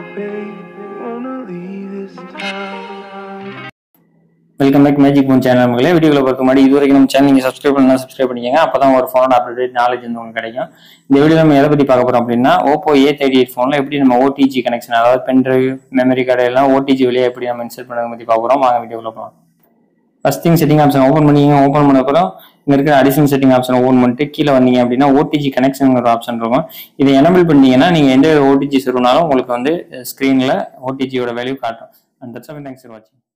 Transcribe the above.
baby, wanna leave this town. Welcome back magic phone channel நம்மளே வீடியோவில் பார்க்க முன்னாடி இது வரைக்கும் நம்ம சேனல் நீங்கள் சப்ஸ்கிரைப் பண்ணலாம் சப்ஸ்கிரைப் பண்ணிக்கங்க அப்போ தான் ஒரு ஃபோனோட அப்டேட் நாலேஜ் வந்து உங்களுக்கு கிடைக்கும் இந்த வீடியோ நம்ம எதை பற்றி பார்க்க போகிறோம் அப்படின்னா ஓப்போ ஏ தேர்ட்டி எயிட் ஃபோனில் எப்படி நம்ம ஓடிஜி கனெக்ஷன் அதாவது பென்ட்ரைவ் மெமரி கார்டு எல்லாம் ஓடிஜி வழியாக எப்படி நம்ம இன்ஸ்டால் பண்ணுறதை பற்றி பார்க்க போகிறோம் வாங்க வீடியோவில் போகலாம் first thing setting option open பண்ணிங்க ஓப்பன் பண்ண அப்புறம் இங்கே இருக்கிற அடிஷனல் செட்டிங் ஆப்ஷன் ஓப்பன் பண்ணிட்டு கீழே வந்தீங்க அப்படின்னா ஓடிஜி கனெக்ஷன் ஒரு ஆப்ஷன் இருக்கும் இதை எனபிள் பண்ணீங்கன்னா நீங்கள் எந்த ஓடிஜி சொருனாலும் உங்களுக்கு வந்து ஸ்க்ரீனில் ஓடிஜியோட வேல்யூ காட்டும் அண்ட் தட்ஸ் தேங்க்ஸ் ஃபார் வாட்சிங்